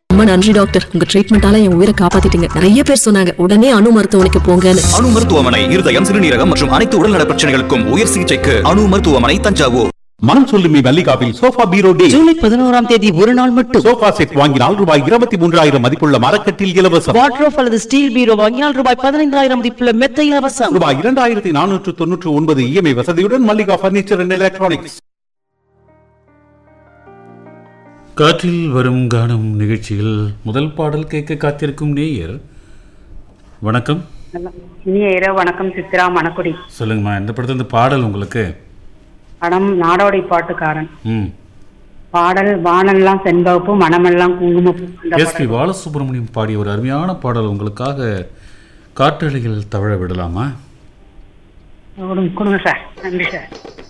ரொம்ப நன்றி டாக்டர் உங்க ட்ரீட்மெண்டால என் உயிரை காப்பாத்திட்டீங்க நிறைய பேர் சொன்னாங்க உடனே அணு மருத்துவமனைக்கு போங்கன்னு அணு மருத்துவமனை இருதயம் சிறுநீரகம் மற்றும் அனைத்து உடல்நல பிரச்சனைகளுக்கும் உயர் சிகிச்சைக்கு அணு மருத்துவமனை தஞ்சாவூர் மனம் சொல்லுமி மல்லிகாவில் சோஃபா பீரோ டே ஜூலை பதினோராம் தேதி ஒரு நாள் மட்டும் சோஃபா செட் வாங்கினால் ரூபாய் இருபத்தி மூன்றாயிரம் மதிப்புள்ள மரக்கட்டில் இலவசம் வாட்ரோஃப் அல்லது ஸ்டீல் பீரோ வாங்கினால் ரூபாய் பதினைந்தாயிரம் மதிப்புள்ள மெத்த இலவசம் ரூபாய் இரண்டாயிரத்தி நானூற்று தொன்னூற்று ஒன்பது இஎம்ஐ வசதியுடன் மல்லிகா பர்னிச்சர் அண்ட் எலக்ட்ரானிக்ஸ் காற்றில் வரும் கானம் நிகழ்ச்சியில் முதல் பாடல் கேட்க காத்திருக்கும் நேயர் வணக்கம் இனிய இரவு வணக்கம் சித்ரா மணக்குடி சொல்லுங்கம்மா இந்த படத்துல இந்த பாடல் உங்களுக்கு படம் நாடோடி பாட்டுக்காரன் ம் பாடல் வானெல்லாம் செண்பகப்பு மனமெல்லாம் குங்குமப்பூ இந்த எஸ்பி பாலசுப்ரமணியம் பாடிய ஒரு அருமையான பாடல் உங்களுக்காக காற்றலையில் தவழ விடலாமா பாடல் கொடுங்க- கொடுங்க சார் நன்றி சார்